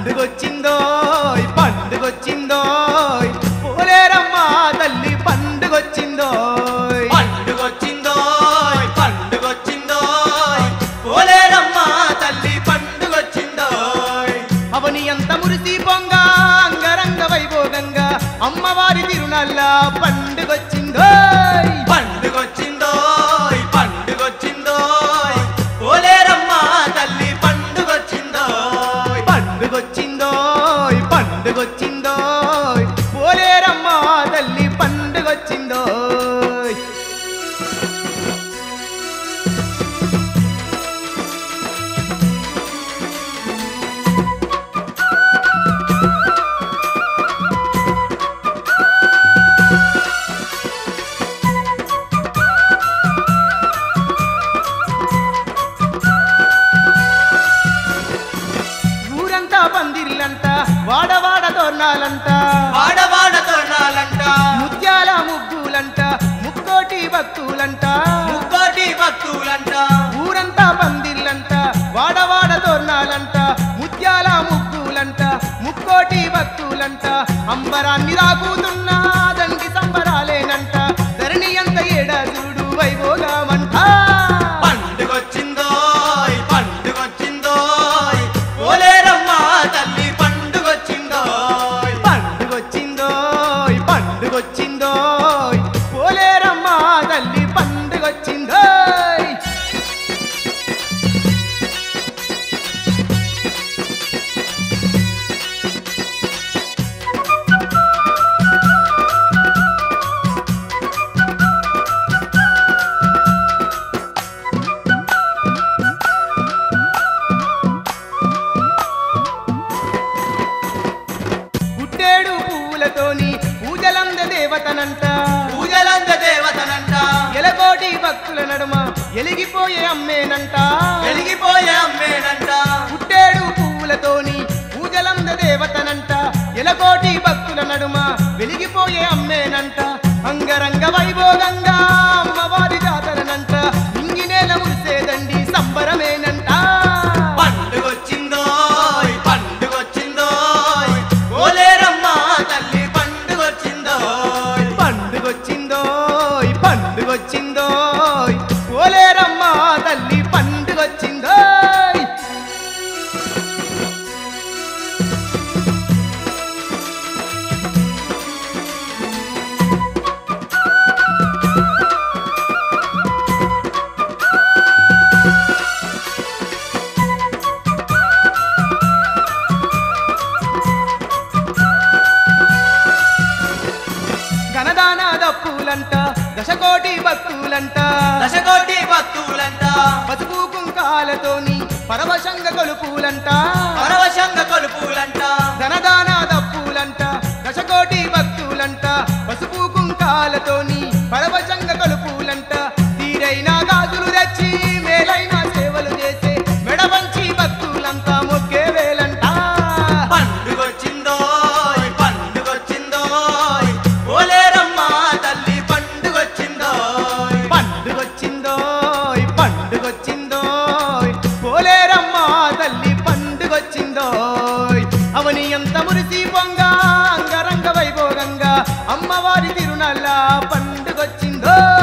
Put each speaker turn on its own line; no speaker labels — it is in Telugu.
పండుగొచ్చిందో పండుగొచ్చిందో పోలేరమ్మా తల్లి పండుగొచ్చిందో
పండుగొచ్చిందో పండుగొచ్చిందో పోలేరమ్మా తల్లి పండుగొచ్చిందో
అవని అంత మురిసి పొంగ అంగరంగ వైభోగంగా అమ్మవారి తిరునల్ల పండుగొచ్చిందో
పండుగొచ్చిందో పండుగొచ్చిందో పోలేరమ్మా తల్లి పండుగొచ్చిందో
పండుగొచ్చిందో పండుగొచ్చిందో పోలేరమ్మా తల్లి పండుగొచ్చిందో ఊరంతా పందిర్లంట వాడవాడ తోరణాలంట
వాడవాడ తోరణాలంట
ముత్యాల ముగ్గులంట ముక్కోటి భక్తులంట
ముక్కోటి భక్తులంట
ఊరంతా పందిర్లంట వాడవాడ తోరణాలంట ముత్యాల ముగ్గులంట ముక్కోటి భక్తులంట అంబరాన్ని రాకుతున్నా దండి సంబరాలేనంట ధరణి అంత ఏడాదుడు వైభోగమంట
పండుగొచ్చిందో పండుగొచ్చిందో పోలేరమ్మా తల్లి పండుగొచ్చిందో
పండుగొచ్చిందో పండుగొచ్చిందో పోలేరమ్మా తల్లి పండుగొచ్చిందో గుట్టేడు పువ్వులతోని పూజలంద దేవతనంట
పూజలంద దేవతనంట
ఎలకోటి భక్తుల నడుమ ఎలిగిపోయే అమ్మేనంట
వెలిగిపోయే అమ్మేనంట
గుట్టేడు పువ్వులతోని పూజలంద దేవతనంట ఎలకోటి భక్తుల నడుమ వెలిగిపోయే అమ్మేనంట అంగరంగ వైభోగంగా అమ్మవారి జాతరనంట ఇంగినేల మురిసేదండి సంబరమేనంట
పండుగొచ్చిందో పండుగొచ్చిందో పోలేరమ్మా తల్లి పండుగొచ్చిందో
పండుగొచ్చిందో పండుగొచ్చిందో పోలేరమ్మా తల్లి పండుగొచ్చిందో ఘనదాన దప్పులంట దశకోటి భక్తులంట
దశకోటి భక్తులంట
పసుపు కుంకాలతోని పరవశంగ కొలుపులంట
పరవశంగ కొలుపులంట
ధనదాన దప్పులంట దశకోటి భక్తులంట పసుపు కుంకాలతోని పరవశంగ కొలుపులంట తీరైన గాజులు తెచ్చి మేలైన సేవలు చేసే మెడవంచి భక్తులంతా మొక్కే వేలంట
పండుగొచ్చిందో పండుగొచ్చిందో పోలేరమ్మా తల్లి పండుగొచ్చిందో
పండుగొచ్చిందో పండుగొచ్చిందో పోలేరమ్మా తల్లి పండుగొచ్చిందో అవని ఎంత మురిసి పొంగ అంగరంగ వైభోగంగా అమ్మవారి తిరునల్ల పండుగొచ్చిందో